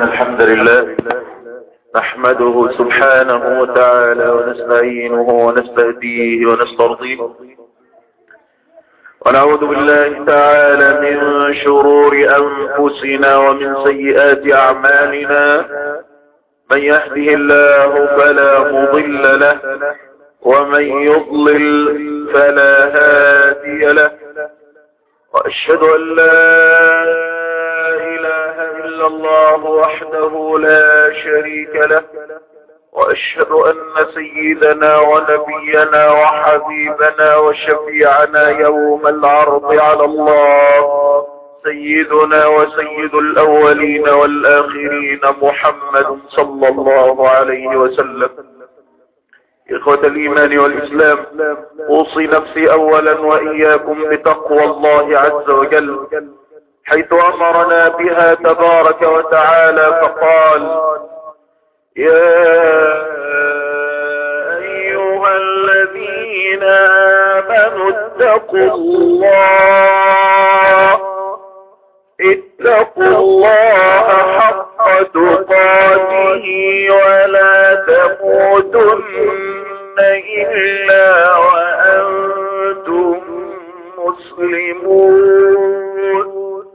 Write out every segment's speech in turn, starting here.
الحمد لله نحمده سبحانه وتعالى ونستعينه ونستهديه ونسترضيه ونعوذ بالله تعالى من شرور أنفسنا ومن سيئات أعمالنا من يهده الله فلا مضل له ومن يضلل فلا هادي له وأشهد أن لا إله إلا الله وحده لا شريك له وأشهد أن سيدنا ونبينا وحبيبنا وشفيعنا يوم العرض على الله سيدنا وسيد الأولين والآخرين محمد صلى الله عليه وسلم إخوة الإيمان والإسلام أوصي نفسي أولا وإياكم بتقوى الله عز وجل حيث أمرنا بها تبارك وتعالى فقال يا أيها الذين آمنوا اتقوا الله اتقوا الله حق تقاته ولا تموتن إلا وأنتم مسلمون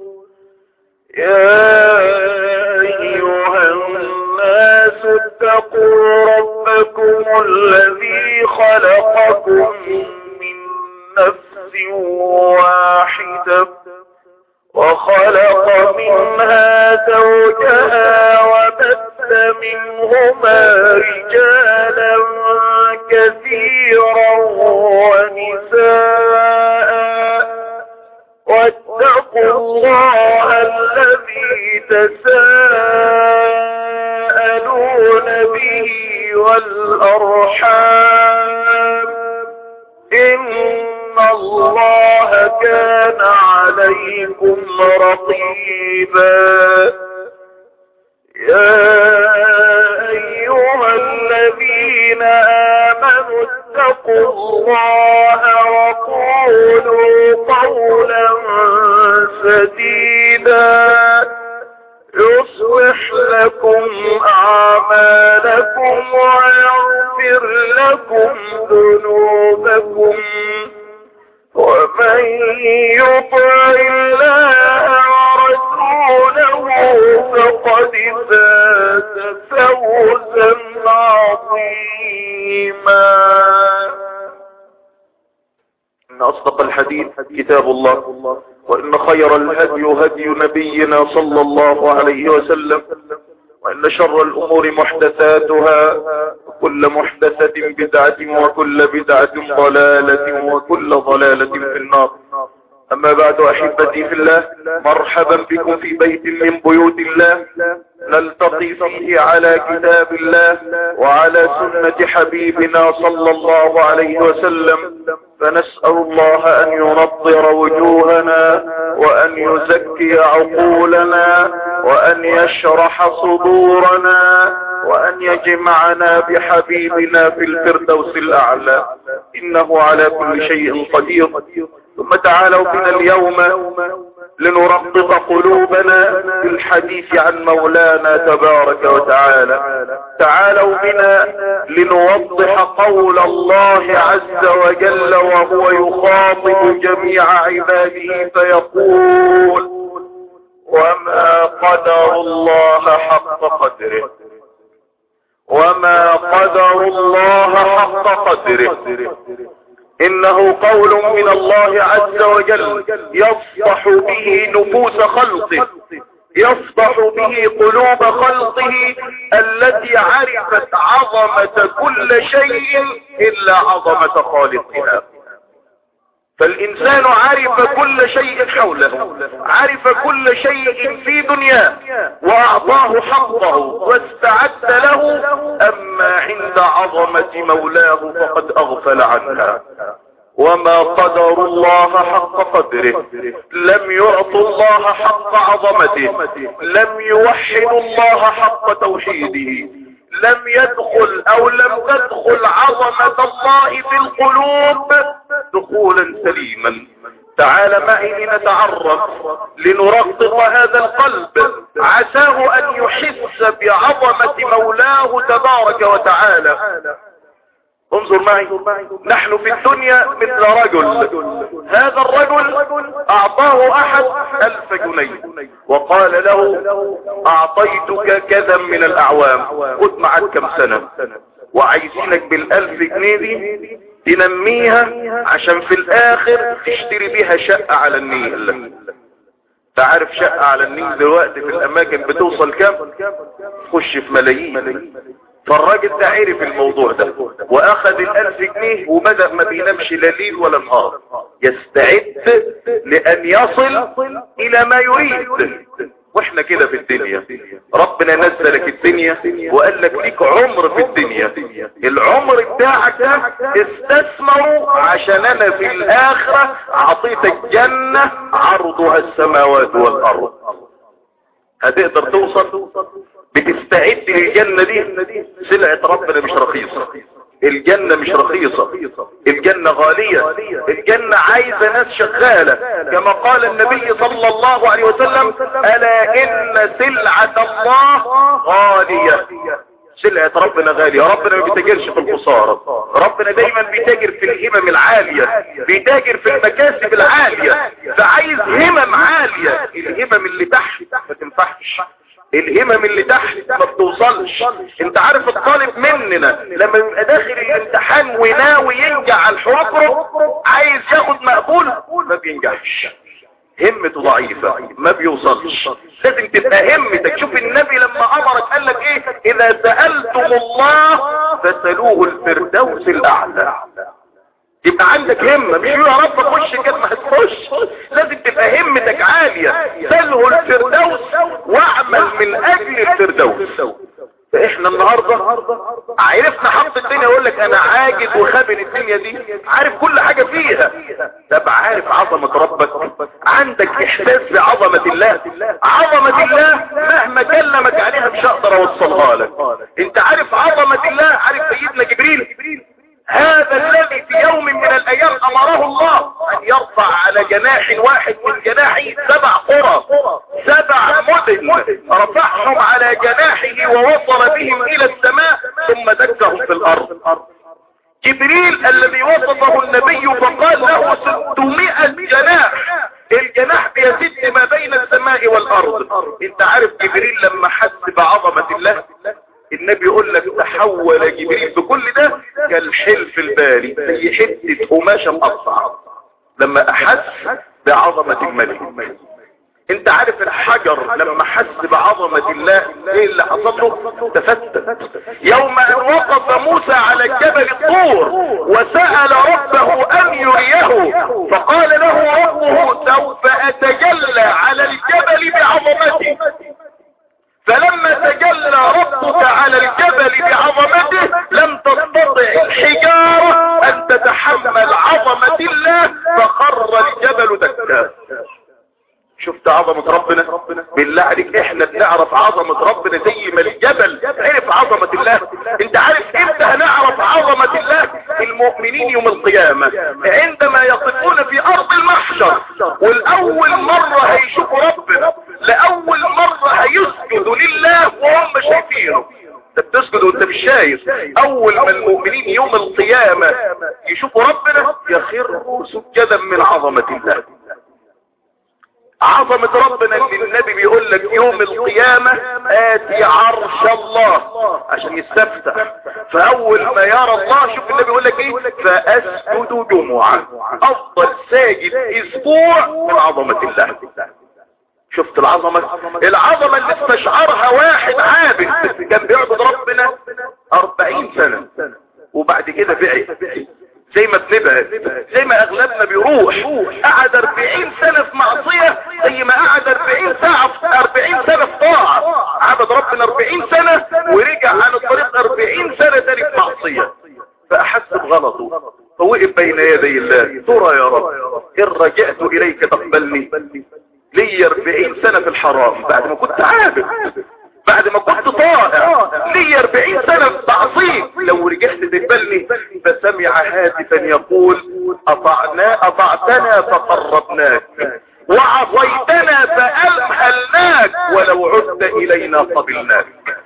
يا أيها الناس اتقوا ربكم الذي خلقكم من نفس واحدة وخلق منها زوجها وبث منهما رجالا كثيرا ونساء واتقوا الله الذي تساءلون به والأرحام إن الله كان عليكم رقيبا يا أيها الذين آمنوا اتقوا الله وقولوا قولا سديدا يصلح لكم أعمالكم ويغفر لكم ذنوبكم ومن يطع الله ورسوله فقد فاز فوزا عظيما إن أصدق الحديث كتاب الله وإن خير الهدي هدي نبينا صلى الله عليه وسلم وإن شر الأمور محدثاتها وكل محدثة بدعة وكل بدعة ضلالة وكل ضلالة في النار أما بعد أحبتي في الله مرحبا بكم في بيت من بيوت الله نلتقي فيه على كتاب الله وعلى سنة حبيبنا صلى الله عليه وسلم فنسأل الله أن ينظر وجوهنا وأن يزكي عقولنا وأن يشرح صدورنا وأن يجمعنا بحبيبنا في الفردوس الأعلى إنه على كل شيء قدير ثم تعالوا بنا اليوم لنرقق قلوبنا بالحديث عن مولانا تبارك وتعالى تعالوا بنا لنوضح قول الله عز وجل وهو يخاطب جميع عباده فيقول وما قدر الله حق قدره وما قدر الله حق قدره انه قول من الله عز وجل يفضح به نفوس خلقه يفضح به قلوب خلقه التي عرفت عظمة كل شيء الا عظمة خالقها فالانسان عرف كل شيء حوله عرف كل شيء في دنياه واعطاه حقه واستعد له اما عند عظمة مولاه فقد اغفل عنها وما قدر الله حق قدره لم يعطوا الله حق عظمته لم يوحدوا الله حق توحيده لم يدخل او لم تدخل عظمة الله في القلوب دخولا سليما تعال معي لنتعرف لنرقق هذا القلب عساه ان يحس بعظمة مولاه تبارك وتعالى انظر معي نحن في الدنيا مثل رجل هذا الرجل اعطاه احد الف جنيه وقال له اعطيتك كذا من الاعوام خد معك كم سنة وعايزينك بالالف جنيه دي تنميها عشان في الاخر تشتري بيها شقة على النيل تعرف شقة على النيل دلوقتي في الاماكن بتوصل كام تخش في ملايين فالراجل ده عرف الموضوع ده واخذ الالف جنيه وبدأ ما بينامش لا ليل ولا نهار يستعد لان يصل الى ما يريد واحنا كده في الدنيا ربنا نزلك الدنيا وقال لك ليك عمر في الدنيا العمر بتاعك ده استثمره عشان انا في الاخرة اعطيتك جنة عرضها السماوات والارض هتقدر توصل بتستعد للجنة دي سلعة ربنا مش رخيصة الجنة مش رخيصة الجنة غالية الجنة عايزة ناس شغالة كما قال النبي صلى الله عليه وسلم ألا إن سلعة الله غالية سلعة ربنا غالية ربنا ما بيتاجرش في الخسارة ربنا دايما بيتاجر في الهمم العالية بيتاجر في المكاسب العالية فعايز همم عالية الهمم اللي تحت ما تنفعش الهمم اللي تحت ما بتوصلش انت عارف الطالب مننا لما يبقى داخل الامتحان وناوي ينجح على الحركرك عايز ياخد مقبول ما بينجحش همته ضعيفة ما بيوصلش لازم تبقى همتك شوف النبي لما امرك قال لك ايه اذا سألتم الله فسألوه الفردوس الاعلى يبقى عندك همة مش يا رب اخش كده ما هتخش لازم تبقى همتك عالية سله الفردوس واعمل من اجل الفردوس فاحنا النهاردة عرفنا حق الدنيا يقول لك انا عاجز وخابن الدنيا دي عارف كل حاجة فيها طب عارف عظمة ربك عندك احساس بعظمة الله عظمة الله مهما كلمك عليها مش هقدر اوصلها لك انت عارف عظمة الله عارف سيدنا جبريل هذا الذي في يوم من الايام امره الله ان يرفع على جناح واحد من جناحه سبع قرى سبع مدن رفعهم على جناحه ووصل بهم الى السماء ثم دكهم في الارض جبريل الذي وصفه النبي فقال له ستمائة جناح الجناح بيزد ما بين السماء والارض انت عارف جبريل لما حس بعظمة الله النبي يقول لك تحول جبريل بكل ده كالحلف الباري زي حتة قماشة مقطعة لما احس بعظمة الملك انت عارف الحجر لما حس بعظمة الله ايه اللي حصل له تفتت يوم ان وقف موسى على الجبل الطور وسأل ربه ان يريه فقال له ربه سوف اتجلى على الجبل بعظمتي فلما تجلى ربك على الجبل بعظمته لم تستطع الحجارة ان تتحمل عظمة الله فخر الجبل دكا شفت عظمة ربنا بالله عليك احنا بنعرف عظمة ربنا زي ما الجبل عرف عظمة الله انت عارف امتى هنعرف عظمة الله المؤمنين يوم القيامة عندما يقفون في ارض المحشر والاول مرة هيشوفوا ربنا لاول مرة هيسجدوا لله وهم شايفينه انت بتسجد وانت مش شايف اول ما المؤمنين يوم القيامة يشوفوا ربنا يخروا سجدا من عظمة الله عظمة ربنا اللي النبي بيقول لك يوم القيامة آتي عرش الله عشان يستفتح فأول ما يرى الله شوف النبي بيقول لك ايه فأسجد جمعة أفضل ساجد أسبوع من عظمة الله شفت العظمة العظمة اللي استشعرها واحد عابد كان بيعبد ربنا أربعين سنة وبعد كده بعد زي ما بنبعد زي ما اغلبنا بيروح قعد 40 سنة في معصية زي ما قعد 40 ساعة في 40 سنة في طاعة عبد ربنا 40 سنة ورجع عن الطريق 40 سنة تاني في معصية فاحس بغلطه فوقف بين يدي الله ترى يا رب ان رجعت اليك تقبلني لي 40 سنة في الحرام بعد ما كنت عابد بعد ما كنت طائع لي 40 سنة تعصيب لو رجعت تقبلني فسمع هاتفا يقول أطعنا أطعتنا فقربناك وعصيتنا فأمهلناك ولو عدت عدت الينا قبلناك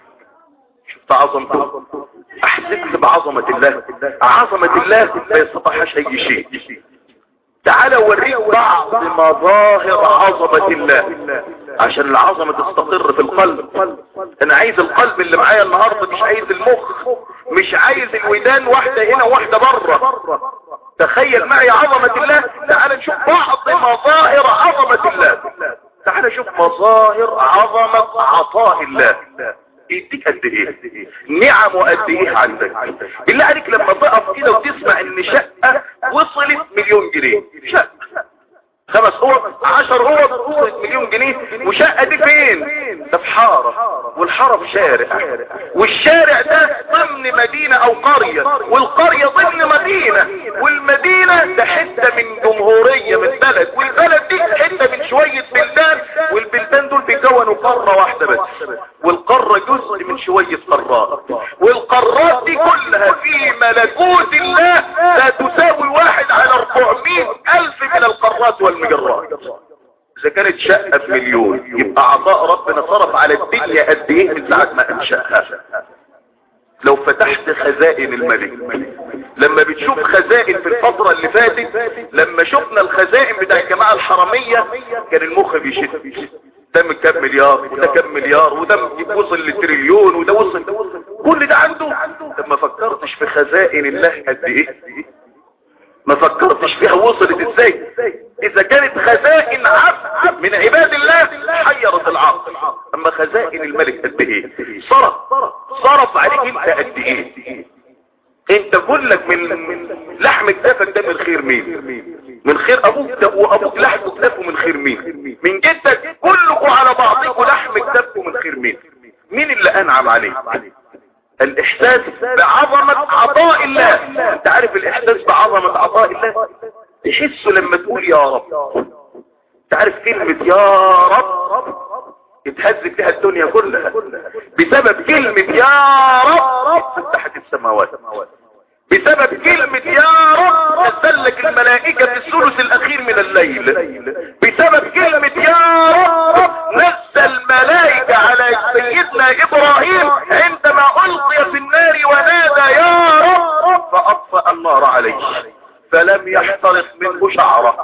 شفت عظمته احسست بعظمة الله عظمة الله ما يستطيعش اي شيء تعال اوريك بعض مظاهر عظمة الله عشان العظمة تستقر في القلب انا عايز القلب اللي معايا النهاردة مش عايز المخ مش عايز الودان واحدة هنا واحدة بره تخيل معي عظمة الله تعال نشوف بعض مظاهر عظمة الله تعال نشوف مظاهر عظمة عطاء الله يديك قد ايه نعمه قد ايه عندك بالله عليك لما تقف كده وتسمع ان شقة وصلت مليون جنيه شقة خمس اوض عشر اوض وصلت مليون جنيه وشقة دي فين ده في حارة والحارة في شارع والشارع ده ضمن مدينة او قرية والقرية ضمن مدينة والمدينة ده حتة من جمهورية من بلد والبلد دي حتة من شوية بلدان والبلدان دول بيكونوا قارة واحدة بس والقارة جزء من شوية قارات والقارات دي كلها في ملكوت الله لا تساوي واحد على 400 الف من القارات والمجرات اذا كانت شقة بمليون يبقى عطاء ربنا صرف على الدنيا قد ايه من ساعة ما انشأها لو فتحت خزائن الملك لما بتشوف خزائن في الفترة اللي فاتت لما شفنا الخزائن بتاع الجماعة الحرامية كان المخ بيشد ده من كام مليار وده كام مليار وده وصل لتريليون وده وصل كل ده عنده طب ما فكرتش في خزائن الله قد ايه ما فكرتش فيها وصلت ازاي اذا كانت خزائن عبد من عباد الله حيرت العقل اما خزائن الملك قد ايه صرف صرف عليك انت قد ايه انت كلك من لحم كتافك ده من خير مين من خير ابوك ده وابوك لحم كتافه من خير مين من جدك كلكم على بعضكم لحم كتافه من خير مين مين اللي انعم عليه الاحساس بعظمة عطاء الله انت عارف الاحساس بعظمة عطاء الله تحسه لما تقول يا رب انت عارف كلمة يا رب يتهز فيها الدنيا كلها بسبب كلمة يا رب فتحت السماوات بسبب كلمة يا رب نزل لك الملائكة في الثلث الاخير من الليل بسبب كلمة يا رب نزل الملائكة على سيدنا ابراهيم عندما القي في النار ونادى يا رب فاطفأ النار عليه فلم يحترق منه شعره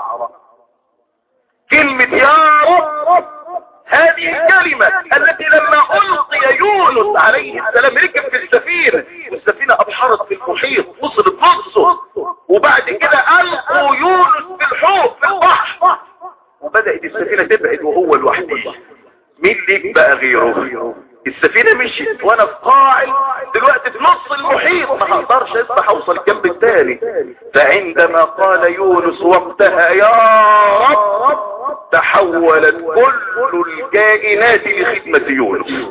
كلمة يا رب هذه الكلمة التي لما ألقي يونس عليه السلام ركب في السفينة والسفينة أبحرت في المحيط وصلت نصه وبعد كده ألقوا يونس في الحوض في البحر وبدأت السفينة تبعد وهو لوحده مين ليك بقى غيره السفينة مشيت وانا في قاعد دلوقتي في نص المحيط ما هقدرش اسبح اوصل الجنب التاني فعندما قال يونس وقتها يا رب تحولت كل الكائنات لخدمة يونس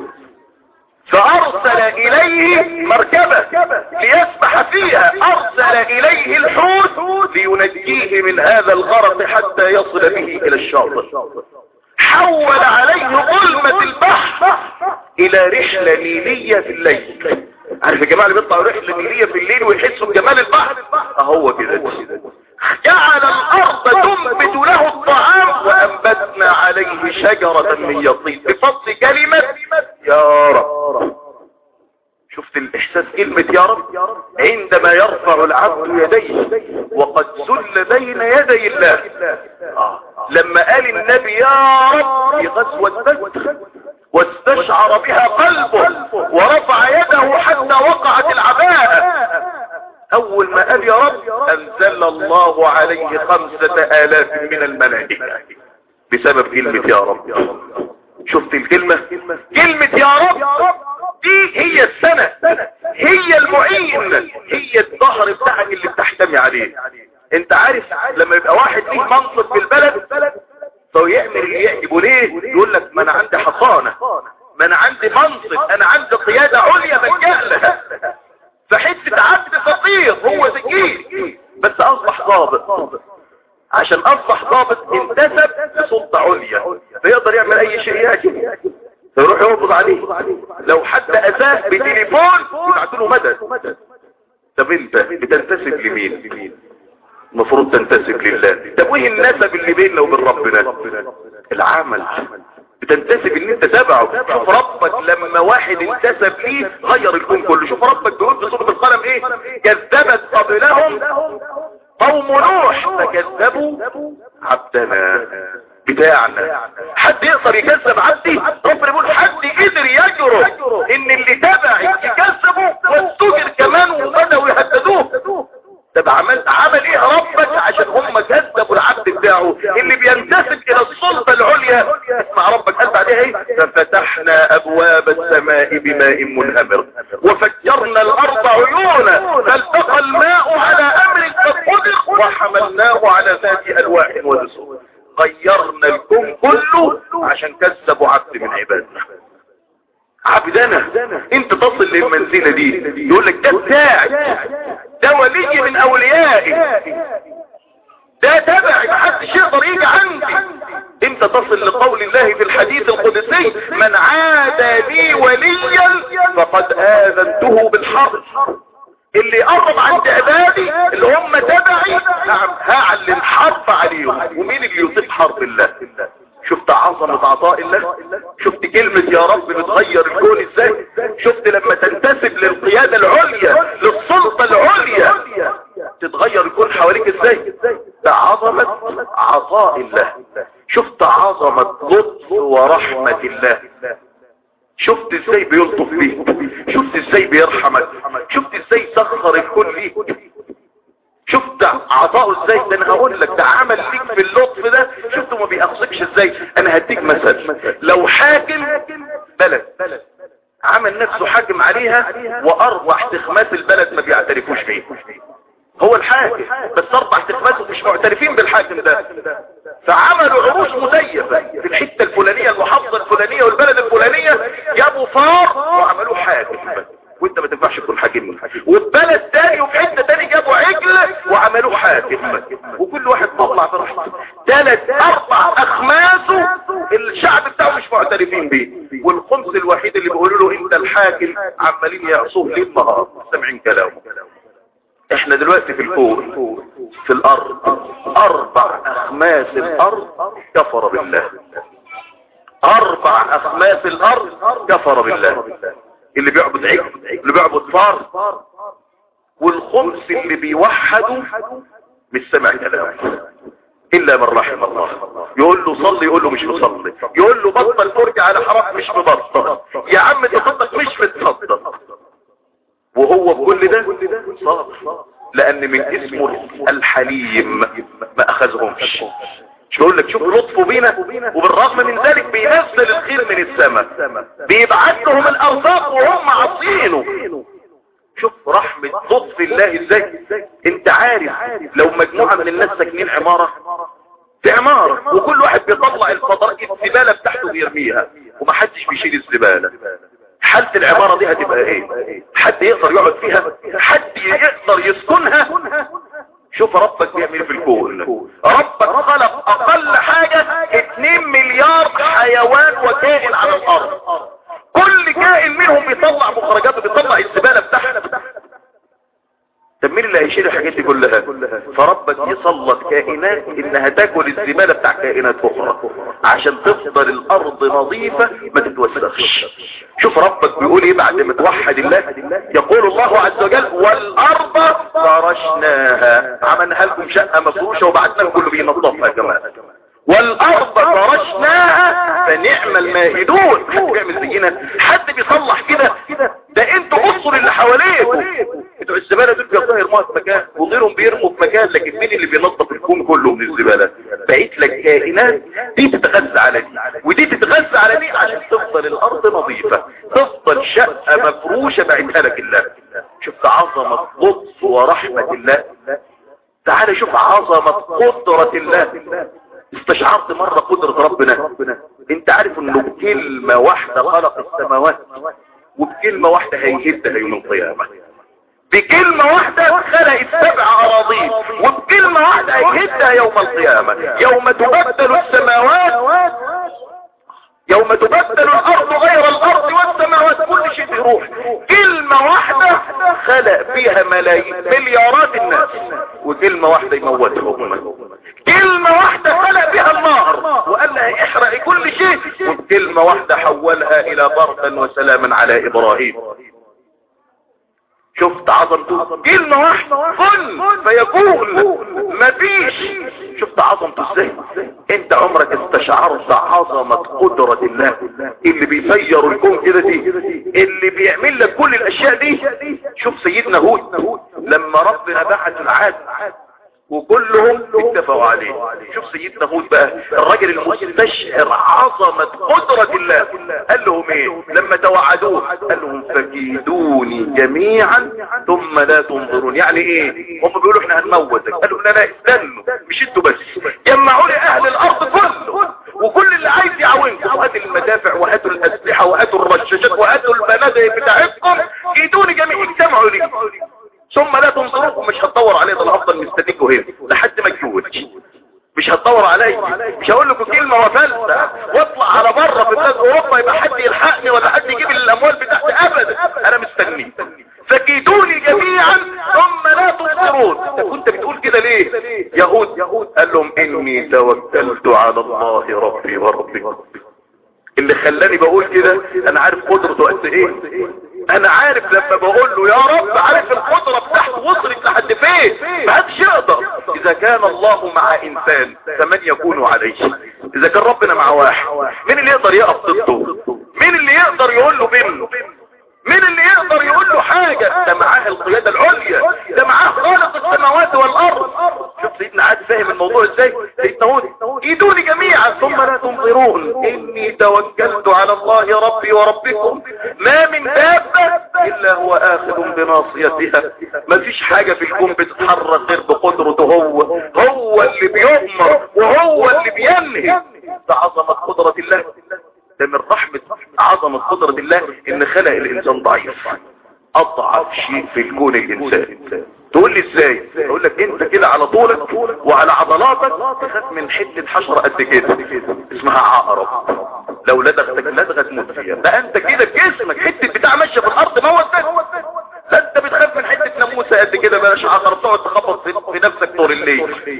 فارسل اليه مركبة ليسبح فيها ارسل اليه الحوت لينجيه من هذا الغرق حتى يصل به الى الشاطئ حول عليه ظلمة البحر الى رحلة نيلية في الليل عارف الجماعة اللي بيطلعوا رحلة نيلية في الليل ويحسوا بجمال البحر اهو كده جعل الارض تنبت له الطعام وانبتنا عليه شجرة من يطيب بفضل كلمة يا رب شفت الاحساس كلمة يا رب عندما يرفع العبد يديه وقد زل بين يدي الله آه. لما قال النبي يا رب في غزوة بدر واستشعر بها قلبه ورفع يده حتى وقعت العباءة اول ما قال يا رب انزل الله عليه خمسة الاف من الملائكة بسبب كلمة يا رب شفت الكلمة كلمة يا رب دي هي السنة هي المعين هي الظهر بتاعك اللي بتحتمي عليه انت عارف لما يبقى واحد ليه منصب في البلد فيعمل اللي يعجبه ليه يقول لك ما انا عندي حصانة ما انا عندي منصب انا عندي قيادة عليا بلجأ لها فحتة عبد فقير هو ذكي بس اصبح ضابط عشان اصبح ضابط انتسب لسلطة عليا فيقدر يعمل اي شيء يعجبه فيروح يقبض عليه لو حد اتاه بتليفون يبعت له مدد طب انت بتنتسب لمين المفروض تنتسب لله طب وايه النسب اللي بيننا وبين ربنا العمل بتنتسب ان انت تبعه شوف ربك لما واحد انتسب ليه غير الكون كله شوف ربك بيقول في سورة القلم ايه كذبت قبلهم قوم نوح فكذبوا عبدنا بتاعنا حد يقدر يكذب عبدي ربنا بيقول حد قدر يجرؤ ان اللي تبعي يكذبوا والسجر كمان وبدأوا يهددوه طب عمل عمل ايه ربك عشان هم كذبوا العبد بتاعه اللي بينتسب الى السلطة العليا اسمع ربك قال بعدها ايه ففتحنا ابواب السماء بماء منهمر وفجرنا الارض عيونا فالتقى الماء على امر قد قدر وحملناه على ذات الواح ودسور غيرنا الكون كله عشان كذبوا عبد من عبادنا عبدنا انت تصل للمنزلة دي يقول لك ده بتاعي ده ولي من اوليائي ده تبعي محدش يقدر يجي عندي انت تصل لقول الله في الحديث القدسي من عاد لي وليا فقد اذنته بالحرب اللي قرب عند عبادي اللي هم تبعي نعم هعلن حرب عليهم ومين اللي يطيق حرب الله شفت عظمة عطاء الله شفت كلمة يا رب بتغير الكون ازاي شفت لما تنتسب للقيادة العليا للسلطة العليا تتغير الكون حواليك ازاي ده عظمة عطاء الله شفت عظمة لطف ورحمة الله شفت ازاي بيلطف بيك شفت ازاي بيرحمك شفت ازاي سخر الكون ليك شفت عطاؤه ازاي ده انا هقول لك ده عمل فيك في اللطف ده شفته ما بيأخذكش ازاي انا هديك مثل لو حاكم بلد عمل نفسه حاكم عليها واربع تخمات البلد ما بيعترفوش فيه هو الحاكم بس اربع تخمات مش معترفين بالحاكم ده فعملوا عروش مزيفة في الحتة الفلانية المحافظة الفلانية والبلد الفلانية جابوا فار وعملوه حاكم وانت ما تنفعش تكون حاكم وفي بلد تاني وفي حته تاني جابوا عجل وعملوه حاكم وكل واحد طلع براحته ثلاث اربع اخماسه الشعب بتاعه مش معترفين بيه والخمس الوحيد اللي بيقولوا له انت الحاكم عمالين يعصوه ليل نهار سامعين كلامه احنا دلوقتي في الكون في الارض اربع اخماس الارض كفر بالله اربع اخماس الارض كفر بالله اللي بيعبد عجل اللي بيعبد فار والخمس اللي بيوحدوا مش سمع كلامه الا من رحم الله يقول له صلي يقول له مش مصلي يقول له بطل فرجة على حرام مش مبطل يا عم تصدق مش متصدق وهو بكل ده صادق لان من اسمه الحليم ما اخذهمش مش بقول لك شوف لطفه بينا وبالرغم من ذلك بينزل الخير من السماء بيبعت لهم الارزاق وهم عاصينه شوف رحمة لطف الله ازاي انت عارف لو مجموعة من الناس ساكنين عمارة في عمارة وكل واحد بيطلع الفضاء الزبالة بتاعته بيرميها ومحدش بيشيل الزبالة حالة العمارة دي هتبقى ايه حد يقدر يقعد فيها حد يقدر يسكنها شوف ربك بيعمل في الكون ربك خلق اقل حاجة 2 مليار حيوان وكائن على الارض كل كائن منهم بيطلع مخرجاته بيطلع الزبالة بتاعته طب مين اللي هيشيل الحاجات دي كلها فربك يسلط كائنات انها تاكل الزبالة بتاع كائنات اخرى عشان تفضل الارض نظيفة ما تتوسخش شوف ربك بيقول ايه بعد ما توحد الله يقول الله عز وجل والارض فرشناها عملناها لكم شقة مفروشة وبعدنا لكم كله بينظفها كمان والارض فرشناها فنعم الماهدون حد بيعمل زينا حد بيصلح كده ده انتوا بصوا للي حواليكم بتوع الزباله دول بياخدوها يرموها في مكان وغيرهم بيرموا في مكان لكن مين اللي بينظف الكون كله من الزباله بقيت لك كائنات دي تتغذى على دي ودي تتغذى على دي عشان تفضل الارض نظيفه تفضل شقه مفروشه بعتها لك الله شفت عظمه لطف ورحمه الله تعال شوف عظمه قدره الله استشعرت مرة قدرة ربنا انت عارف انه بكلمة واحدة خلق السماوات وبكلمة واحدة هيهدها يوم القيامة بكلمة واحدة خلق السبع اراضين وبكلمة واحدة هيهدها يوم القيامة يوم تبدل السماوات يوم تبدل الارض غير الارض والسماوات كل شيء يروح كلمة واحدة خلق فيها ملايين مليارات الناس وكلمة واحدة يموتهم كلمة واحدة خلق بها النار وقال وقال لها احرقي كل شيء وبكلمة واحدة حولها الى بردا وسلاما على ابراهيم شفت عظمته كلمة واحدة كن فيكون مفيش شفت عظمته ازاي انت عمرك استشعرت عظمة قدرة الله اللي بيسير الكون كده دي اللي بيعمل لك كل الاشياء دي شوف سيدنا هود لما ربنا بعت العاد وكلهم اتفقوا عليه شوف سيدنا هود بقى الراجل المستشعر عظمة قدرة الله قال لهم ايه لما توعدوه قال لهم فكيدوني جميعا ثم لا تنظرون يعني ايه هم بيقولوا احنا هنموتك قالوا لا لا استنوا مش انتوا بس جمعوا لي اهل الارض كله وكل اللي عايز يعاونكم وهاتوا المدافع وهاتوا الاسلحه وهاتوا الرشاشات وهاتوا البنادق بتاعتكم كيدوني جميعا اجتمعوا لي ثم لا تنظروكم مش هتدور عليه ده الافضل مستنيكوا هنا لحد ما تجوز مش هتدور علي مش هقول لكم كلمة وفلسة واطلع على بره في بلاد اوروبا يبقى حد يلحقني ولا حد يجيب لي الاموال بتاعتي ابدا انا مستني فكيدوني جميعا ثم لا تنظرون انت كنت بتقول كده ليه يهود قال لهم اني توكلت على الله ربي وربكم اللي خلاني بقول كده انا عارف قدرته قد ايه انا عارف لما بقول له يا رب عارف القدرة بتاعته وصلت لحد فين ما حدش يقدر اذا كان الله مع انسان فمن يكون عليه اذا كان ربنا مع واحد مين اللي يقدر يقف ضده مين اللي يقدر يقول له بينه مين اللي يقدر يقول له حاجة ده معاه القيادة العليا ده معاه خالق السماوات والارض شوف سيدنا عاد فاهم الموضوع ازاي سيدنا هود ايدوني جميعا ثم لا تنظرون اني توكلت على الله ربي وربكم ما من دابة الا هو اخذ بناصيتها ما فيش حاجة في الكون بتتحرك غير بقدرته هو هو اللي بيؤمر وهو اللي بينهي ده عظمة قدرة الله ده من رحمة عظمة قدرة الله ان خلق الانسان ضعيف اضعف شيء في الكون الانسان تقول لي ازاي اقول لك انت كده على طولك وعلى عضلاتك تخاف من حتة حشرة قد كده اسمها عقرب لو لدغتك لدغة تموت فيها ده انت كده جسمك حتة بتاع ماشية في الارض موت لا انت بتخاف من حتة ناموسة قد كده بلاش عقرب تقعد تخبط في نفسك طول الليل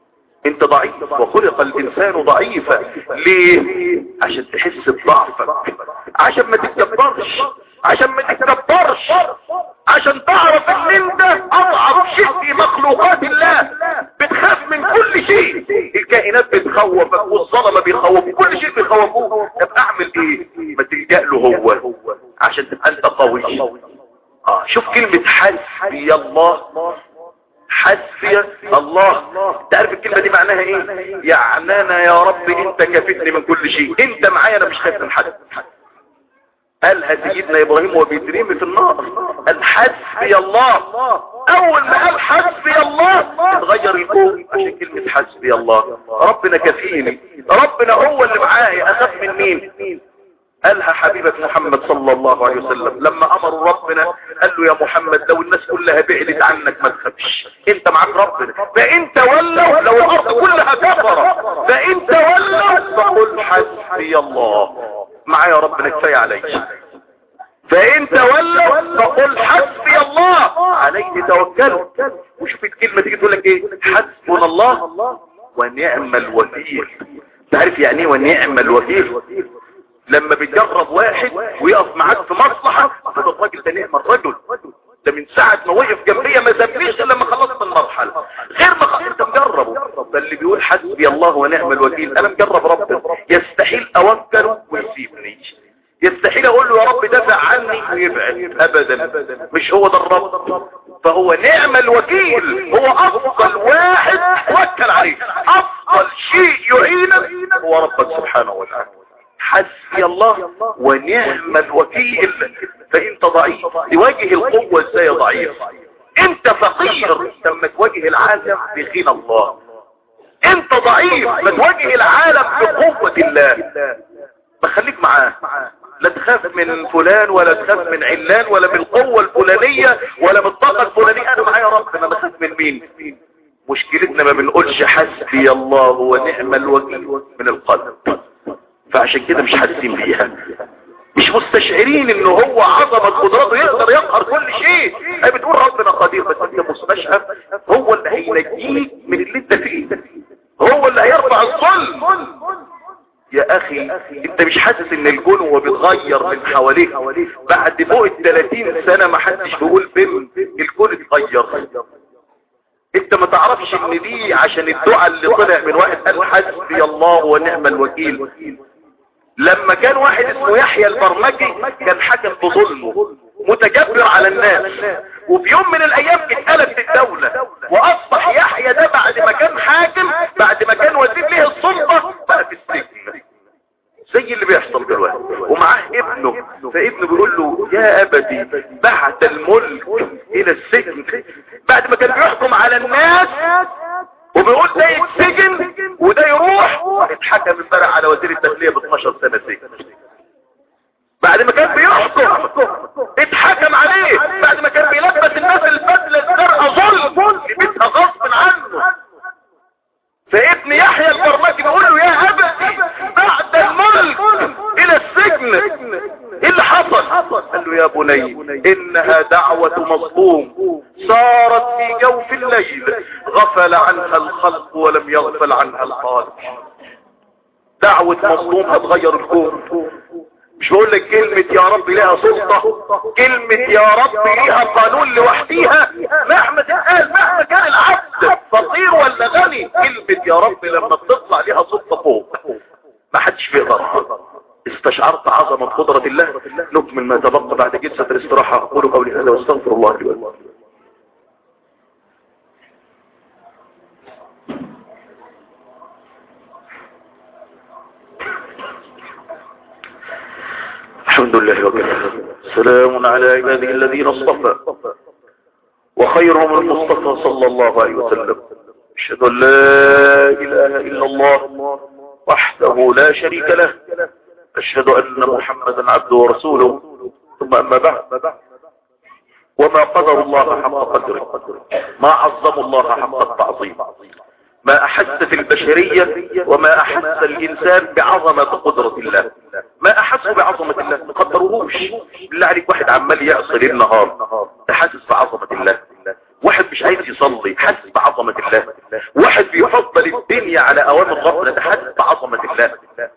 انت ضعيف وخلق الانسان ضعيفا ليه عشان تحس بضعفك عشان ما تتكبرش عشان ما تتكبرش عشان تعرف ان انت اضعف شيء في مخلوقات الله بتخاف من كل شيء الكائنات بتخوفك والظلمة بيخوفوا كل شيء بيخوفوه طب اعمل ايه ما تلجأ له هو عشان تبقى انت قوي اه شوف كلمة حسبي الله حسبي الله تعرف الكلمة دي معناها ايه يعني انا يا رب انت كفتني من كل شيء انت معايا انا مش خايف من حد قالها سيدنا ابراهيم وهو بيترمي في النار قال حسبي الله اول ما قال حسبي الله اتغير الكون عشان كلمة حسبي الله ربنا كفيني ربنا هو اللي معايا اخاف من مين قالها حبيبة محمد صلى الله عليه وسلم لما امروا ربنا قال له يا محمد لو الناس كلها بعدت عنك ما تخافش انت معاك ربنا فان تولوا لو الارض كلها كفر فان تولوا فقل حسبي الله معايا ربنا كفاية عليك فان تولوا فقل حسبي الله عليه توكلوا وشوف الكلمة تيجي تقول لك ايه حسبنا الله ونعم الوكيل تعرف يعني ايه ونعم الوكيل لما بتجرب واحد ويقف معاك في مصلحة فده الراجل ده نعم الرجل ده من ساعة ما وقف جنبية ما سابنيش الا لما خلصت المرحلة غير ما خلصت انت مجربه فاللي بيقول حسبي الله ونعم الوكيل انا مجرب ربنا يستحيل اوكله ويسيبني يستحيل اقول له يا رب دافع عني ويبعد ابدا مش هو ده الرب فهو نعم الوكيل هو افضل واحد توكل عليه افضل شيء يعينك هو ربك سبحانه وتعالى حسبي الله ونعم الوكيل فانت ضعيف تواجه القوة ازاي ضعيف انت فقير لما تواجه العالم بغنى الله انت ضعيف ما تواجه العالم بقوة الله فخليك معاه لا تخاف من فلان ولا تخاف من علان ولا من القوة الفلانية ولا من الطاقة الفلانية انا معايا ربنا بخاف من مين مشكلتنا ما بنقولش حسبي الله ونعم الوكيل من القلب فعشان كده مش حاسين بيها مش مستشعرين ان هو عظمة قدراته يقدر يقهر كل شيء هي بتقول ربنا قدير بس انت مستشعر هو اللي هينجيك من اللي انت فيه هو اللي هيرفع الظلم يا اخي انت مش حاسس ان الكون هو بيتغير من حواليك بعد فوق ال 30 سنة ما حدش بيقول بم الكون اتغير انت ما تعرفش ان دي عشان الدعاء اللي طلع من واحد قال حسبي الله ونعم الوكيل لما كان واحد اسمه يحيى البرمجي كان حكم بظلمه متجبر على الناس وفي يوم من الايام اتقلبت الدولة واصبح يحيى ده بعد ما كان حاكم بعد ما كان وزير له السلطة بقى في السجن زي اللي بيحصل دلوقتي ومعاه ابنه فابنه بيقول له يا ابدي بعت الملك الى السجن بعد ما كان بيحكم على الناس وبيقول ده يتسجن وده يروح اتحكم امبارح على وزير الداخليه ب 12 سنه سجن بعد ما كان بيحكم اتحكم عليه بعد ما كان بيلبس الناس البدله الزرقاء ظلم لبسها غصب عنه فابن يحيى البرمكي بيقول له يا ابتي بعد الملك الى السجن ايه اللي حصل قال له يا بني انها دعوة مظلوم صارت في جوف الليل غفل عنها الخلق ولم يغفل عنها الخالق دعوة مظلوم هتغير الكون مش بقول لك كلمة يا رب لها سلطة كلمة يا رب ليها قانون لوحديها مهما تتقال مهما كان العبد فقير ولا غني كلمة يا رب لما بتطلع ليها سلطة فوق ما حدش بيقدر استشعرت عظمة قدرة الله نكمل ما تبقى بعد جلسة الاستراحة اقول قولي هذا واستغفر الله لي ولكم الحمد لله وكفى سلام على عباده الذين اصطفى وخيرهم المصطفى صلى الله عليه وسلم اشهد ان لا اله الا الله وحده لا شريك له اشهد ان محمدا عبده ورسوله ثم اما بعد وما قدر الله حق قدره ما عظم الله حق التعظيم ما احست البشرية وما احس الانسان بعظمة قدرة الله ما احسوا بعظمة الله ما قدروهوش بالله عليك واحد عمال يعصي ليل نهار تحسس بعظمة الله واحد مش عايز يصلي حاسس بعظمة الله واحد بيفضل الدنيا على اوامر ربنا تحسس بعظمة الله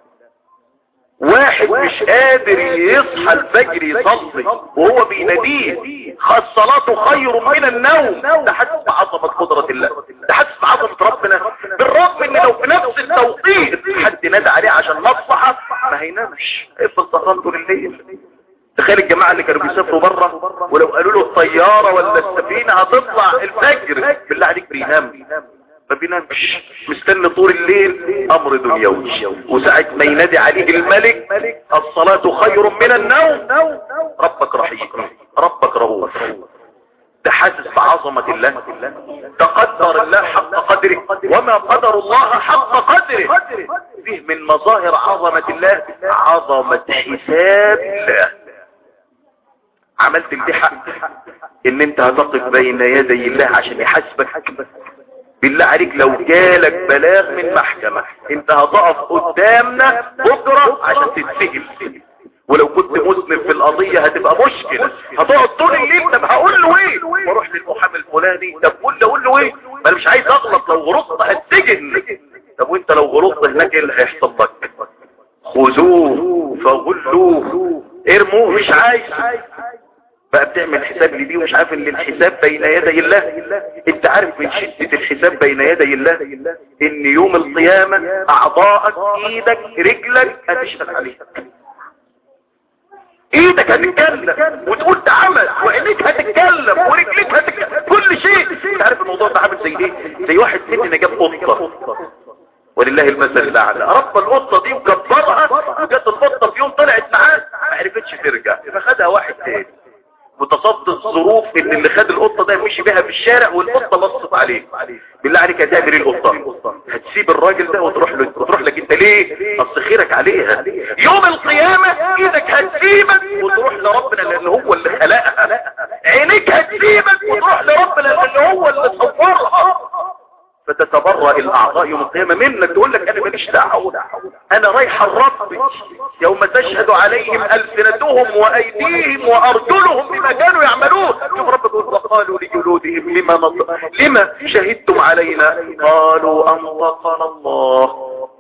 واحد مش قادر يصحى الفجر يصلي وهو بيناديه الصلاة خير من النوم ده حاسس بعظمة قدرة الله ده حاسس بعظمة ربنا بالرغم ان لو في نفس التوقيت حد نادى عليه عشان مصلحة ما هينامش افضل سهرانته لليل تخيل الجماعة اللي كانوا بيسافروا بره ولو قالوا له الطيارة ولا السفينة هتطلع الفجر بالله عليك بينام ما بينامش مستني طول الليل امر دنيوي وساعة ما ينادي عليه الملك الصلاة خير من النوم ربك رحيم ربك رؤوف ده حاسس بعظمة الله تقدر الله حق قدره وما قدر الله حق قدره فيه من مظاهر عظمة الله عظمة حساب الله عملت دي حق ان انت هتقف بين يدي الله عشان يحاسبك بالله عليك لو جالك بلاغ من محكمة انت هتقف قدامنا بكرة عشان تتسهل ولو كنت مذنب في القضية هتبقى مشكلة هتقعد طول الليل طب هقول له ايه واروح للمحامي الفلاني طب قول له اقول له ايه ما انا مش عايز اغلط لو غلطت هتسجن طب وانت لو غلطت هناك ايه اللي هيحصل لك خذوه فغلوه ارموه مش عايز بقى بتعمل حساب لدي ومش عارف ان الحساب بين يدي الله انت عارف من شدة الحساب بين يدي الله ان يوم القيامة اعضاءك ايدك رجلك هتشهد عليك ايدك هتتكلم وتقول ده عمل وعينيك هتتكلم ورجليك هتتكلم كل شيء انت عارف الموضوع ده عامل زي ايه زي واحد سن جاب قطة ولله المثل الاعلى رب القطه دي وكبرها وجت القطه في يوم طلعت معاه ما عرفتش ترجع فخدها واحد تاني وتصدق ظروف ان اللي خد القطة ده يمشي بيها في الشارع والقطة لصت عليه بالله عليك هتعمل ايه القطة هتسيب الراجل ده وتروح له وتروح لك انت ليه اصل خيرك عليها يوم القيامة ايدك هتسيبك وتروح لربنا لان هو اللي خلقها عينيك هتسيبك وتروح لربنا لان هو اللي صورها فتتبرأ الاعضاء يوم القيامة منك تقول لك انا ماليش دعوة انا رايح الرب يوم تشهد عليهم السنتهم وايديهم وارجلهم بما كانوا يعملون شوف رب يقول وقالوا لجلودهم لما نط... لما شهدتم علينا قالوا انطقنا الله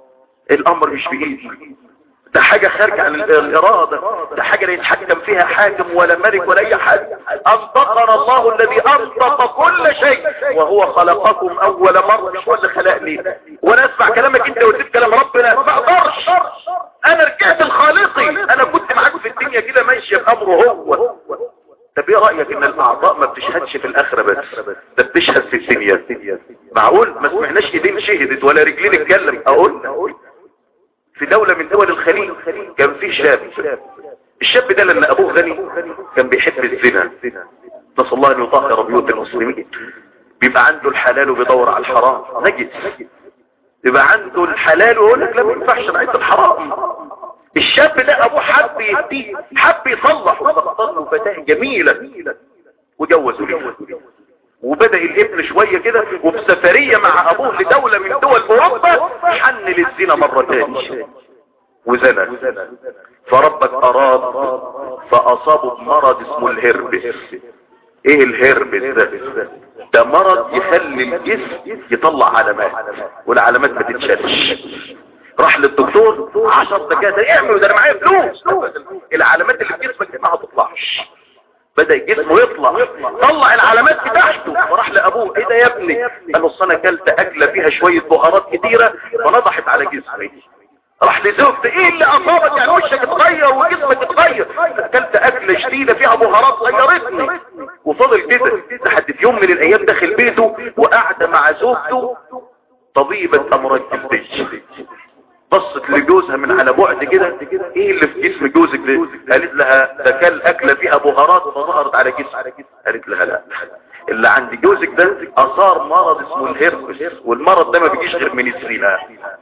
الامر مش بايدي ده حاجة خارجة عن الإرادة ده حاجة لا يتحكم فيها حاكم ولا ملك ولا أي حد أنطقنا الله الذي أنطق كل شيء وهو خلقكم أول مرة مش هو اللي خلقني وأنا أسمع كلامك أنت وتسيب كلام ربنا ما أقدرش أنا رجعت لخالقي أنا كنت معاك في الدنيا كده ماشية بأمره هو طب ايه رأيك ان الاعضاء ما بتشهدش في الاخرة بس ده بتشهد في الدنيا معقول ما سمعناش ايدين شهدت ولا رجلين اتكلم اقول في دولة من دول الخليج كان في شاب الشاب ده لما ابوه غني كان بيحب الزنا نسأل الله ان يطهر بيوت المسلمين بيبقى عنده الحلال وبيدور على الحرام نجد بيبقى عنده الحلال ويقول لك لا ما ينفعش انا عايز الحرام الشاب ده ابوه حب يهديه حب يصلح وصلح له فتاة جميلة وجوزوا ليه وبدأ الابن شوية كده وفي سفرية مع ابوه لدولة من دول اوروبا حن للزنا مرة تاني وزنى فربك اراد فاصابه بمرض اسمه الهربس ايه الهربس ده ده مرض يخلي الجسم يطلع علامات والعلامات ما تتشالش راح للدكتور عشر دكاتره اعملوا ده انا معايا فلوس العلامات اللي في جسمك ما هتطلعش بدأ جسمه يطلع طلع العلامات بتاعته وراح لابوه ايه ده يا ابني قال له انا اكلت اكله فيها شويه بهارات كتيره فنضحت على جسمي راح لزوجته ايه اللي اصابك يعني وشك اتغير وجسمك اتغير اكلت اكله شديده فيها بهارات غيرتني وفضل كده لحد في يوم من الايام داخل بيته وقعد مع زوجته طبيبه امراض جلديه بصت لجوزها من على بعد كده ايه اللي في جسم جوزك ده قالت لها ده كان اكله فيها بهارات فظهرت على جسم قالت لها لا اللي عند جوزك ده اثار مرض اسمه الهربس والمرض ده ما بيجيش غير من الزنا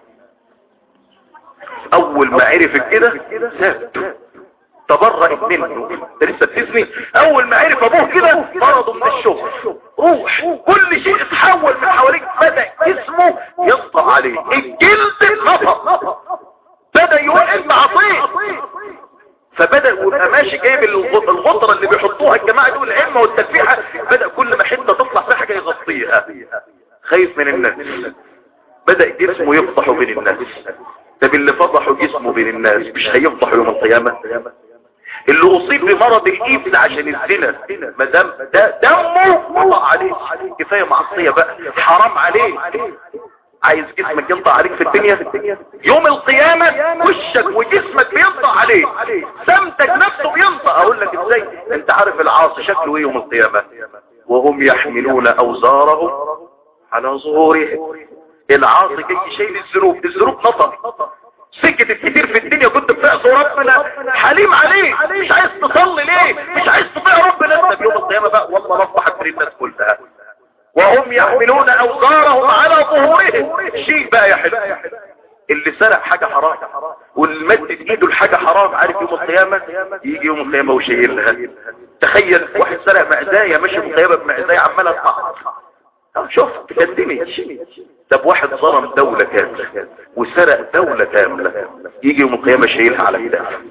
اول ما عرف كده سابته تبرأت منه ده لسه بتزني اول ما عرف ابوه كده طرده من الشغل روح كل شيء اتحول من حواليك بدأ جسمه يطلع عليه الجلد نطق بدأ يوقف معصيه فبدأ يبقى ماشي جايب الغطرة اللي بيحطوها الجماعة دول العلمة والتلفيحة بدأ كل ما حتة تطلع فيها حاجة يغطيها خايف من الناس بدأ جسمه يفضح بين الناس طب اللي فضحوا جسمه بين الناس مش هيفضحوا يوم القيامة اللي اصيب بمرض الايدز عشان الزنا ما دام ده دمه وضع عليه كفايه معصيه بقى حرام عليه عايز جسمك ينطع عليك في الدنيا يوم القيامة وشك وجسمك بينطع عليه سمتك نفسه بينطع اقول لك ازاي انت عارف العاصي شكله ايه يوم القيامة وهم يحملون اوزارهم على ظهورهم العاصي جاي شايل الذنوب الذنوب نطق سكت الكتير في الدنيا كنت بتعصي ربنا حليم عليه مش عايز تصلي ليه مش عايز تطيع ربنا انت يوم القيامة بقى والله نصحك من الناس كلها وهم يحملون اوزارهم على ظهورهم شيء بقى يا حلو اللي سرق حاجة حرام واللي مدت ايده لحاجة حرام عارف يوم القيامة يجي يوم القيامة وشايلها تخيل واحد سرق معزاية ماشي في القيامة بمعزاية عمالة تقع شوف تكدمي طب واحد ظلم دولة كاملة وسرق دولة كاملة يجي يوم القيامة شايلها على كتافه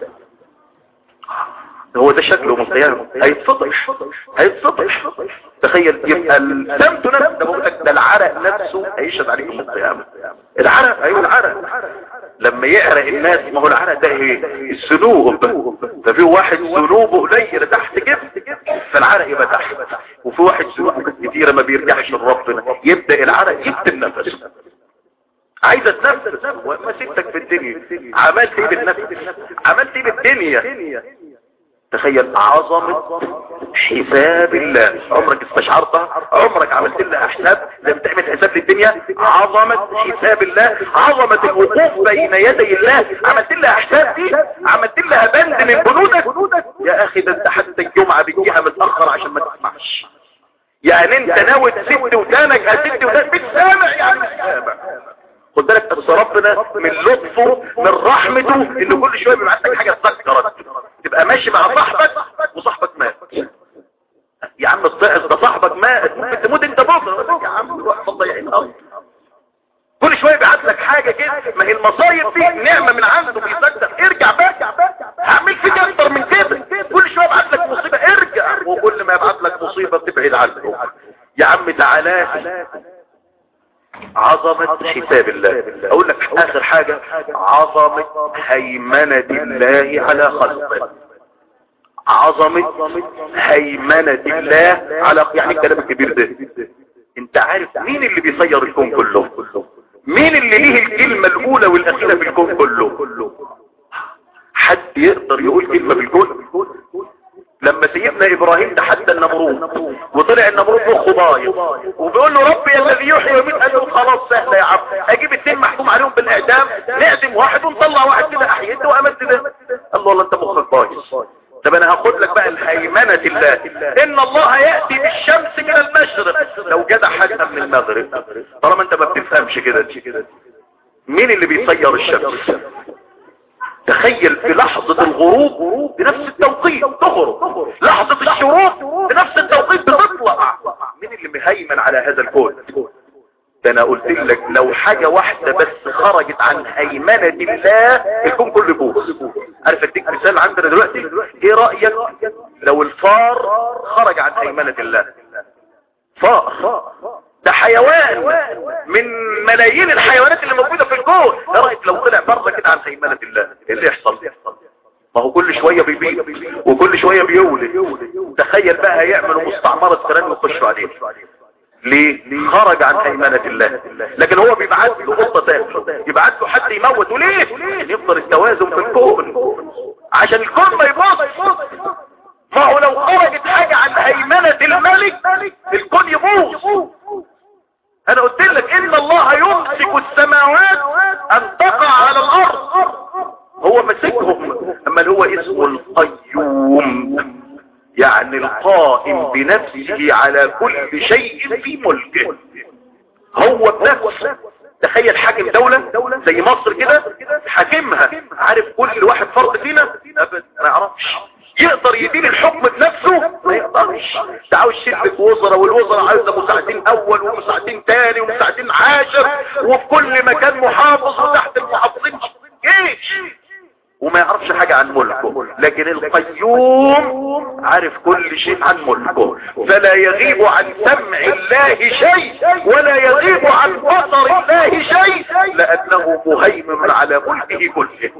هو ده شكله يوم القيامة هيتفضح هيتفضح تخيل يبقى السمت نفسه ده بقول لك ده العرق نفسه هيشهد عليه يوم القيامة العرق ايوه العرق لما يعرق الناس ما هو العرق ده ايه الذنوب ففي واحد ذنوبه قليله تحت كده فالعرق يبقى تحت وفي واحد ذنوبه كتيره ما بيرجعش لربنا يبدا العرق يكتم نفسه عايزه تنفس وما سبتك في الدنيا عملت ايه بالنفس عملت ايه بالدنيا تخيل عظمة حساب الله عمرك استشعرتها عمرك عملت لها حساب زي ما تعمل حساب للدنيا عظمة حساب الله عظمة الوقوف بين يدي الله عملت لها حساب دي عملت لها بند من بنودك يا اخي ده انت حتى الجمعة بتجيها متأخر عشان ما تسمعش يعني انت ناوي تسد ودانك هتسد ودانك بتسامع يعني بتسامع خد بالك بس ربنا من لطفه من رحمته ان كل شويه بيبعت لك حاجه تذكرك تبقى ماشي مع صاحبك وصاحبك مات يا عم الصائص ده صاحبك مات ممكن تموت انت بكره يا عم روح مضيعين الارض كل شويه بيبعت لك حاجه كده ما هي المصايب دي نعمه من عنده بيصدق ارجع بقى هعمل فيك اكتر من كده كل شويه يبعت لك مصيبه ارجع وكل ما يبعت لك مصيبه تبعد عنه يا عم تعالى عظمة حساب الله اقول لك اخر حاجة عظمة هيمنة الله على خلقه عظمة هيمنة الله على يعني الكلام الكبير ده انت عارف مين اللي بيسير الكون كله مين اللي ليه الكلمة الاولى والاخيرة في الكون كله حد يقدر يقول كلمة في الكون لما سيدنا ابراهيم تحدى النمرود وطلع النمرود له ضايق وبيقول له ربي الذي يحيي ويميت قال له خلاص سهله يا عم اجيب اثنين محكوم عليهم بالاعدام نعدم واحد ونطلع واحد كده احييته وامد ده قال له والله انت مخك بايظ طب انا هاخد لك بقى الهيمنة الله ان الله يأتي بالشمس من المشرق لو جدع حاجة من المغرب طالما انت ما بتفهمش كده مين اللي بيصير الشمس تخيل في لحظة الغروب بنفس التوقيت تغرب لحظة الشروق بنفس التوقيت بتطلع مين اللي مهيمن على هذا الكون ده انا قلت لك لو حاجة واحدة بس خرجت عن هيمنة الله الكون كله يبوظ عارف اديك مثال عندنا دلوقتي ايه رأيك لو الفار خرج عن هيمنة الله فار ده حيوان من ملايين الحيوانات اللي موجودة في الكون ايه رأيك لو طلع بره كده عن هيمنة الله ايه اللي يحصل ما هو كل شوية بيبيض وكل شوية بيولد تخيل بقى هيعملوا مستعمرة كلام ويخشوا عليه ليه خرج عن هيمنة الله لكن هو بيبعت له قطة تاكله يبعت له حد يموته ليه يفضل التوازن في الكون عشان الكون ما يبوظ ما هو لو خرجت حاجة عن هيمنة الملك الكون يبوظ انا قلت لك ان الله يمسك السماوات ان تقع على الارض هو مسكهم اما هو اسمه القيوم يعني القائم بنفسه على كل شيء في ملكه هو بنفسه تخيل حاكم دولة زي مصر كده حاكمها عارف كل واحد فرد فينا ابدا ما يعرفش يقدر يدين الحكم بنفسه ما يقدرش تعاوز شركة وزراء والوزراء عايزة مساعدين اول ومساعدين تاني ومساعدين عاشر وفي كل مكان محافظ وتحت المحافظين جيش وما يعرفش حاجة عن ملكه لكن القيوم عارف كل شيء عن ملكه فلا يغيب عن سمع الله شيء ولا يغيب عن بصر الله شيء لأنه مهيمن على ملكه كله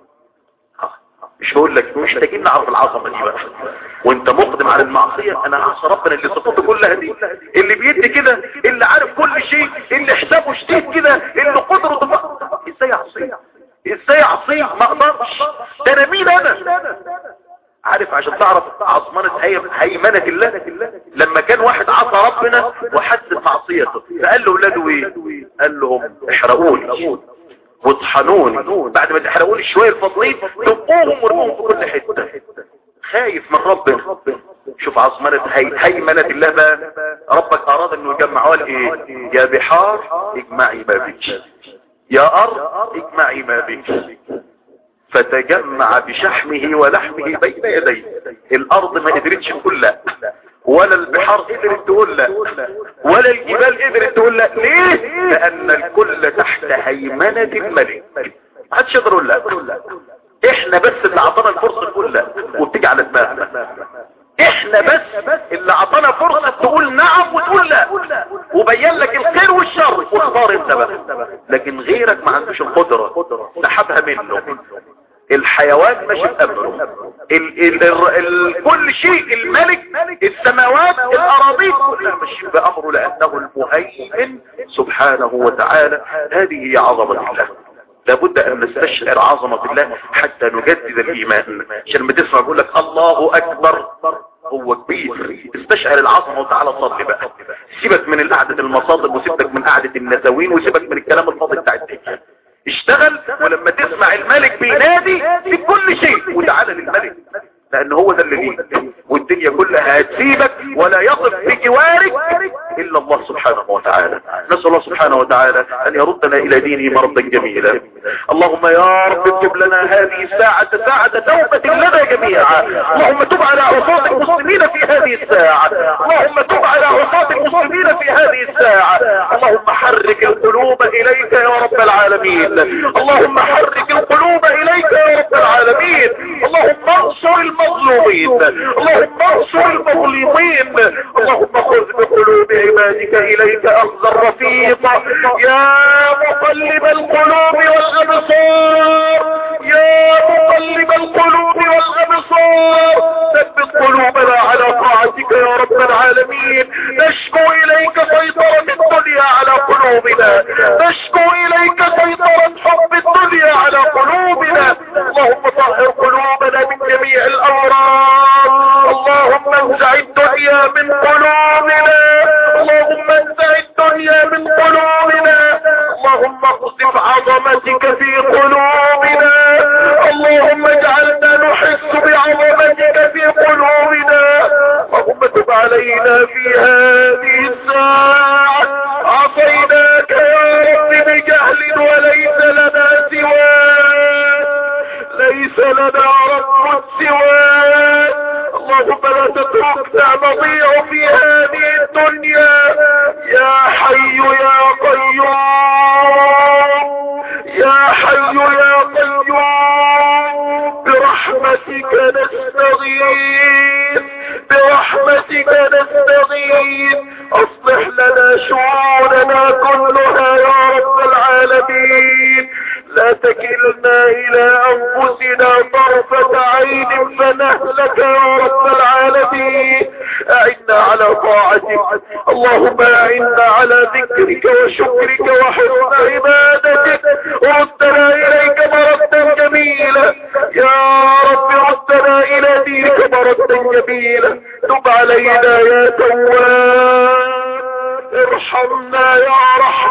مش بقول لك مش محتاجين نعرف العظمه دي بقى وانت مقدم على المعصيه انا اعصى ربنا اللي صفاته كلها دي اللي بيدي كده اللي عارف كل شيء اللي حسابه شديد كده اللي قدرته ازاي اعصيه ازاي اعصيه ما اقدرش ده انا مين انا عارف عشان تعرف عظمانة هيمنة الله لما كان واحد عصى ربنا وحس بمعصيته فقال له اولاده ايه قال لهم احرقوني واطحنوني بعد ما تحرقوني شوية الفضلين دقوهم ورموهم في كل حتة خايف من ربنا شوف عظمانة هي... هيمنة الله بقى ربك اراد انه يجمعوا ايه يا بحار اجمعي ما بك يا ارض اجمعي ما بك فتجمع بشحمه ولحمه بين يديه الارض ما قدرتش تقول لا ولا البحار قدرت تقول لا ولا الجبال قدرت تقول لا ليه لان الكل تحت هيمنة الملك ما حدش يقدر يقول لا احنا بس اللي اعطانا الفرصة نقول لا وبتيجي على دماغنا احنا بس اللي اعطانا فرصة تقول نعم وتقول لا وبين لك الخير والشر واختار انت بقى لكن غيرك ما عندوش القدرة سحبها منه الحيوان ماشي بأمره ال ال ال ال كل شيء الملك السماوات الأراضين كلها ماشي بأمره لأنه المهيمن سبحانه وتعالى هذه هي عظمة الله لابد ان نستشعر عظمة الله حتى نجدد الايمان عشان ما تسمع يقول لك الله اكبر هو كبير استشعر العظمة وتعالى صلي بقى سيبك من القعدة المصادر وسيبك من قعدة النزوين وسيبك من الكلام الفاضي بتاع الدنيا اشتغل ولما تسمع الملك بينادي في كل شيء وتعالى للملك لان هو ده اللي ليه والدنيا كلها هتسيبك ولا يقف بجوارك الا الله سبحانه وتعالى نسأل الله سبحانه وتعالى ان يردنا الى دينه مردا جميلا اللهم يا رب اكتب لنا هذه الساعة ساعة توبة لنا جميعا اللهم تب على عصاة المسلمين في هذه الساعة اللهم تب على عصاة المسلمين في هذه الساعة اللهم حرك القلوب اليك يا رب العالمين اللهم حرك القلوب اليك يا رب العالمين اللهم انصر المظلومين اللهم انصر المظلومين اللهم خذ بقلوبهم عبادك إليك أخذ الرفيق يا مقلب القلوب والأبصار يا مقلب القلوب والأبصار ثبت قلوبنا على طاعتك يا رب العالمين نشكو إليك سيطرة الدنيا على قلوبنا نشكو إليك سيطرة حب الدنيا على قلوبنا اللهم طهر قلوبنا من جميع الأمراض اللهم انزع الدنيا من قلوبنا اللهم انزع الدنيا من قلوبنا اللهم اقصف عظمتك في قلوبنا اللهم اجعلنا نحس بعظمتك في قلوبنا اللهم تب علينا في هذه الساعة عصيناك يا رب بجهل وليس لنا سواك ليس لنا رب سواك اللهم لا تتركنا نضيع في هذه الدنيا يا حي يا قيوم يا حي يا قيوم برحمتك نستغيث برحمتك نستغيث اصلح لنا شؤوننا كلها يا رب العالمين لا تكلنا الى انفسنا طرفة عين فنهلك يا رب العالمين اعنا على طاعتك اللهم اعنا على ذكرك وشكرك وحسن عبادتك ردنا اليك مردا جميلا يا رب ردنا الى دينك مردا جميلا تب علينا يا تواب ارحمنا يا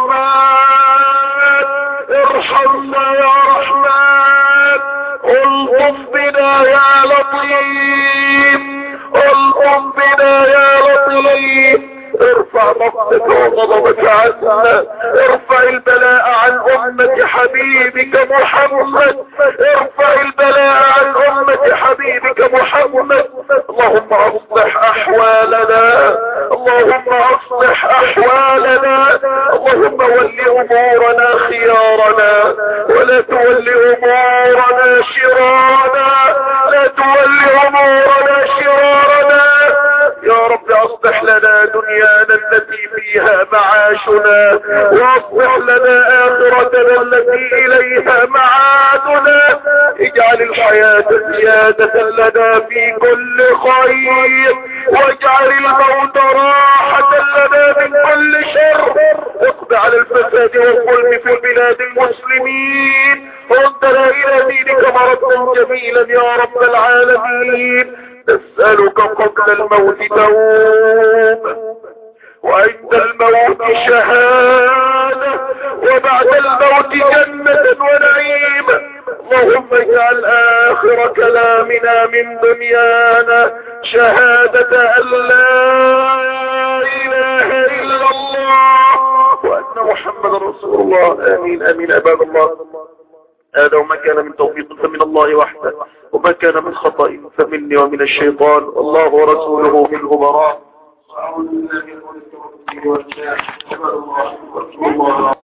رحمن ارحمنا يا رحمن الطف بنا يا لطيف الطف بنا يا لطيف ارفع مقتك وغضبك عنا ارفع البلاء عن امة حبيبك محمد ارفع البلاء عن امة حبيبك محمد اللهم اصلح احوالنا اللهم اصلح احوالنا اللهم ول امورنا خيارنا ولا تول امورنا شرارنا لا تول امورنا شرارنا يا رب اصلح لنا دنيانا التي فيها معاشنا واصلح لنا اخرتنا التي اليها معادنا اجعل الحياة زيادة لنا في كل خير واجعل الموت راحة لنا من كل شر اقض على الفساد والظلم في بلاد المسلمين ردنا الى دينك مردا جميلا يا رب العالمين نسألك قبل الموت توبة وعند الموت شهادة وبعد الموت جنة ونعيم اللهم اجعل آخر كلامنا من دنيانا شهادة أن لا إله إلا الله وأن محمد رسول الله آمين آمين عباد الله هذا وما كان من توفيق فمن الله وحده وما كان من خطأ فمني ومن الشيطان والله ورسوله منه براء